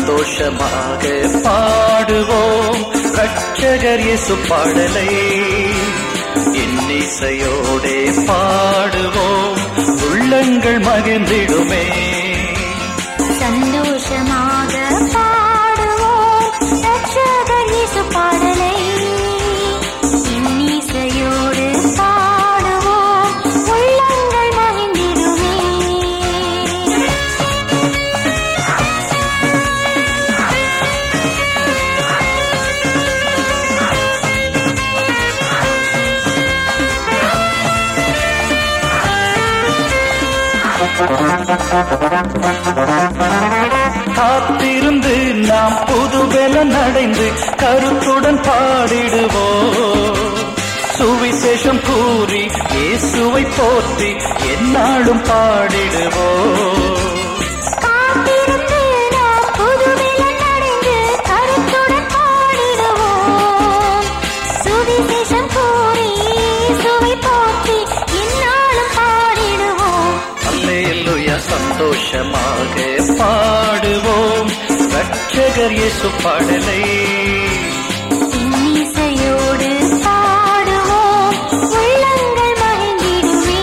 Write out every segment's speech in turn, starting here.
சந்தோஷமாக பாடுவோம் ரட்சகர் இயேசு பாடலை இன்னிசையோடே பாடுவோம் உள்ளங்கள் மகிழ்ந்திடுமே சந்தோஷமாக பாடுவோம் ரட்சகர் இயேசு பாடலை இன்னிசையோடு பாடுவோம் உள்ளங்கள் மகிழ்ந்திடுமே காத்திருந்து நாம் புதுவெல நடைந்து கருத்துடன் பாடிடுவோம் சுவிசேஷம் கூறி இயேசுவை போற்றி எந்நாளும் பாடிடுவோம் காத்திருந்து நாம் புதுவெளியில் நடந்து கருத்துடன் பாடிடுவோம். சுவிசேஷம் கூறி இயேசுவை போற்றி எந்நாளும் பாடிடுவோம். அல்லேலூயா சந்தோஷமாக பாடுவோம் ரட்சகர் இயேசு பாடலை இன்னிசையோடு பாடுவோம். உள்ளங்கள் மகிழ்ந்திடுமே.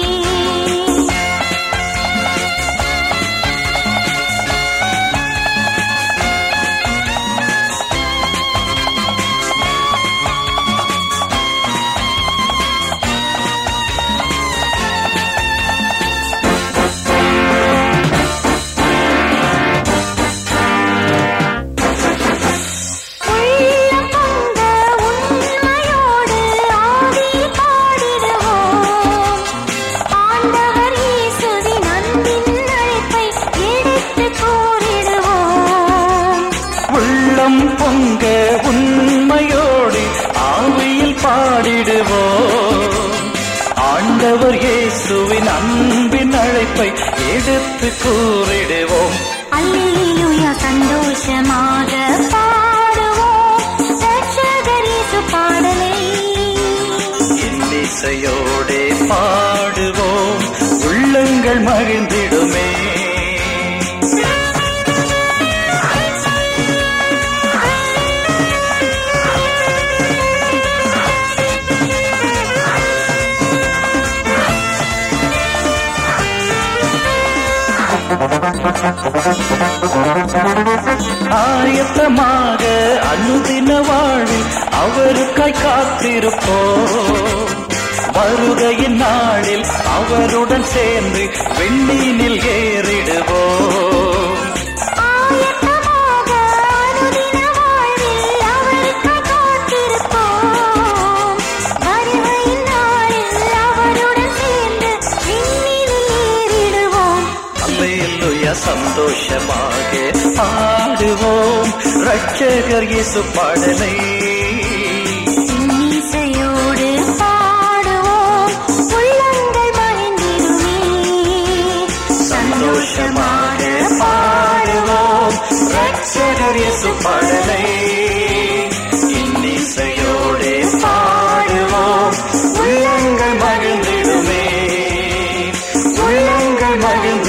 உள்ளம் பொங்க உண்மையோடு ஆவியில் பாடிடுவோம். ஆண்டவர் இயேசுவின் அன்பின் அழைப்பை எடுத்துக் கூறிடுவோம். உள்ளம் பொங்க உண்மையோடு ஆவியில் பாடிடுவோம் ஆண்டவர் இயேசுவின் அன்பின் அழைப்பை எடுத்து கூறிடுவோம் அல்லேலூயா சந்தோஷமாக பாடுவோம். ரட்சகர் இயேசு பாடலை இன்னிசையோடே பாடுவோம் உள்ளங்கள் மகிழ்ந்திடுமே ஆயத்தமாக அனுதின வாழ்வில் அவருக்காய் காத்திருப்போம் வருகையின் நாளில் அவருடன் சேர்ந்து வெண்ணீனில் ஏறிடுவோம் ஆயத்தமாக அனுதின வாழ்வில் அவருக்காய் காத்திருப்போம். வருகையின் நாளில் அவருடன் சேர்ந்து விண்ணில் ஏறிடுவோம். அல்லேலூயா சந்தோஷமாக பாடுவோம் ரட்சகர் இயேசு பாடலை இன்னிசையோடு பாடுவோம். உள்ளங்கள் மகிழ்ந்திடுமே. சந்தோஷமாக பாடுவோம் ரட்சகர் இயேசு பாடலை இன்னிசையோடே பாடுவோம் உள்ளங்கள் மகிழ்ந்திடுமே உள்ளங்கள் மகிழ்ந்திடுமே